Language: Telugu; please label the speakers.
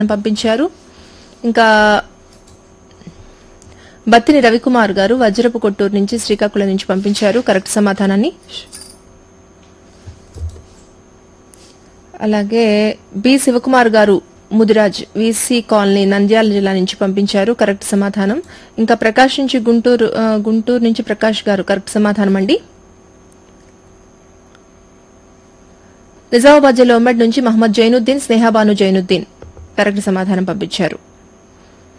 Speaker 1: పంపించారు ఇంకా బత్తిని రవికుమార్ గారు వజ్రపు కొట్టూరు నుంచి శ్రీకాకుళం నుంచి పంపించారు కరెక్ట్ సమాధానాన్ని అలాగే బి శివకుమార్ గారు ముదిరాజ్ విసి కాలనీ నంద్యాల జిల్లా నుంచి పంపించారు కరెక్ట్ సమాధానం ఇంకా ప్రకాష్ నుంచి గుంటూరు ఆ, గుంటూరు నుంచి ప్రకాష్ గారు కరెక్ట్ సమాధానం అండి నిజామాబాద్ జిల్లా ఉమ్మడి నుంచి మహమ్మద్ జైనుద్దీన్ స్నేహాబాను జైనుద్దీన్ కరెక్ట్ సమాధానం పంపించారు